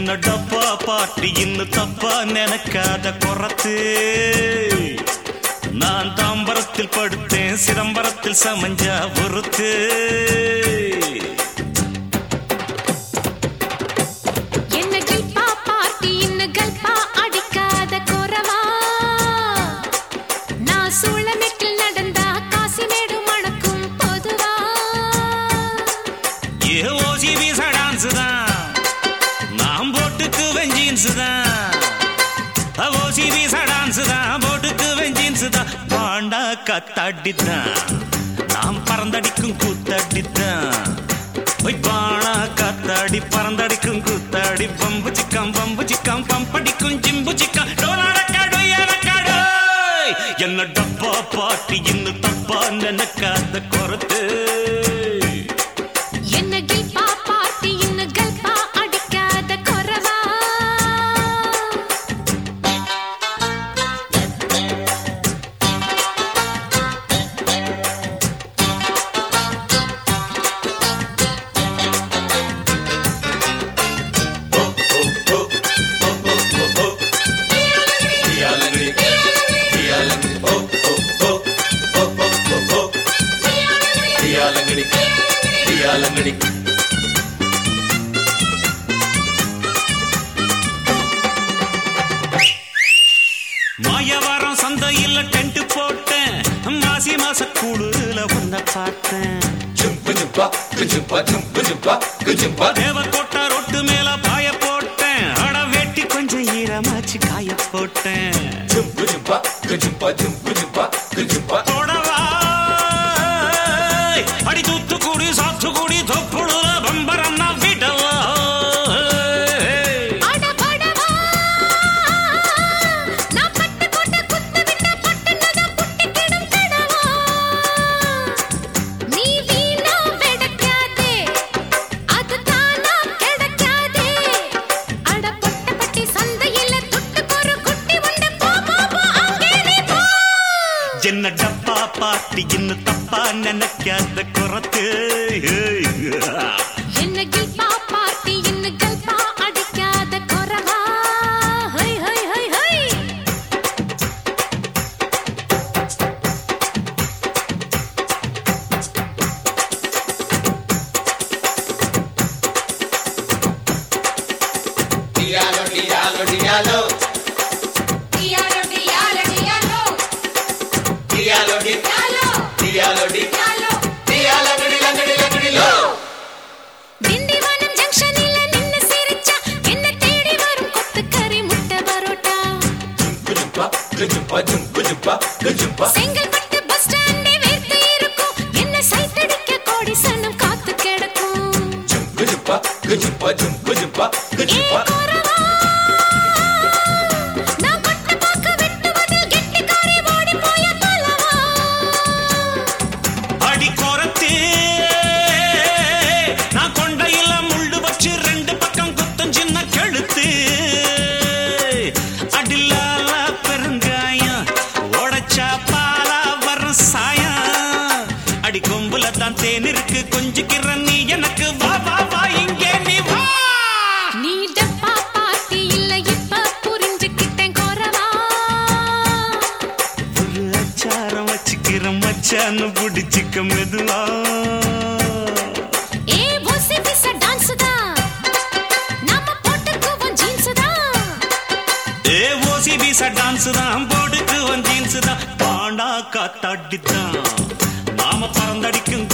என்ன டப்பா பாட்டி இன்னும் தப்பா நினைக்காத குறத்து நான் தாம்பரத்தில் படுத்தேன் சிதம்பரத்தில் சமஞ்சா பொறுத்து என்ன கில்பா பார்ட்டி இன்னும் கல்பா அடிக்காத குறவா நான் சூளமேட்டில் நடந்தா காசிமேடு மணக்கும் பொதுவா ஏ ஓசி வீசா டான்ஸ் தான் நான் போட்டுக்கு வெஞ்சீன்ஸ் தான் ஓசி வீசா டான்ஸ் தான் போட்டுக்கு வெஞ்சீன்ஸ் தான் பாண்டா கத்தாடித்தான் நாம் பறந்தடிக்கும் கூத்தாடித்தான் போய் பாணா காத்தாடி பறந்தடிக்கும் கூத்தாடி பம்பு சிக்கம் பம்பு சிக்கம் பம்படிக்கும் ஜிம்பு சிக்கம் டோலாரக்காடு ஏலக்காடு என்ன டப்பா பாட்டி இன்னும் தப்பா நினைக்காத குறத்து என்ன கில்பா பார்ட்டி இன்னும் கல்பா அடிக்காத குறவா மாயவாரம் சந்தையில் டென்ட் போட்டேன் மாசி மாச குளிரில் உன்னை பார்த்தேன் தேவக்கோட்டை ரொட்டு மேல பாய போட்டேன் அட வெட்டி கொஞ்சம் ஈரமாச்சு காய போட்டேன் தொடவா அடி தூத்துக்குடி சாத்துக்குடி தொப்புளுல பம்பரம் நான் விடவா அடபடவா நான் பட்டு போட்ட குத்து விட்ட பட்டுனத புட்டிக்கிடும் கடவா நீ வீணா வெடக்காதே அது தானா கிடைக்காதே அட பொட்டப்பட்டி சந்தையில துட்டுக்கொரு குட்டி உண்டு போ போ போ அங்கே நீ போ என்ன டப்பா பாட்டி இன்னும் தப்பா நினைக்காத குறத்து என்ன கில்பா பார்ட்டி இன்னும் கல்பா அடிக்காத குறவா hi hi hi hi Diallo, diallo, diallo. Diallo. Diallo. Tindivanam ஜங்ஷனில நின்னு சிரிச்சா என்ன தேடி வரும் கொத்துக்கறி முட்டை பரோட்டா செங்கல்பட்டு பஸ் ஸ்டாண்டே வேர்த்து இருக்கும் என்ன சைட் அடிக்க கோடி சனம் காத்து கிடக்கும் ஏ குறவா, நான் கொட்டை பாக்கு வெட்டுவதில் கெட்டிக்காரி ஓடி போய பலவா. அடி குறத்து நான் கொண்டையில முள்ளு வச்சு ரெண்டு பக்கம் குத்தம் சின்ன கழுத்து அடிலால பெருங்காயம் உடைச்சா பாலா வரும் சாயம் அடி கொம்புல தான் தேன் இருக்கு கொஞ்சிக்கிற நீ எனக்கு வா வா வா இங்கே நீ வா நீ டப்பா பார்ட்டி இல்ல இப்ப புரிஞ்சுக்கிட்டேன் குறவா ஒரு அச்சாரம் வச்சுக்கிற மச்சான்னு பிடிச்சிக்க மெதுவா ஏ ஓசி பிச டான்ஸ் தான் நாம போட்டுக்குவோம் ஜீன்ஸ் தான் ஏ ஓசி வீசா டான்ஸ் தான் போடுக்கு வந்தீன்ஸ் தான் பாண்டா காத்தாடித்தான் நாம பறந்தடிக்கும்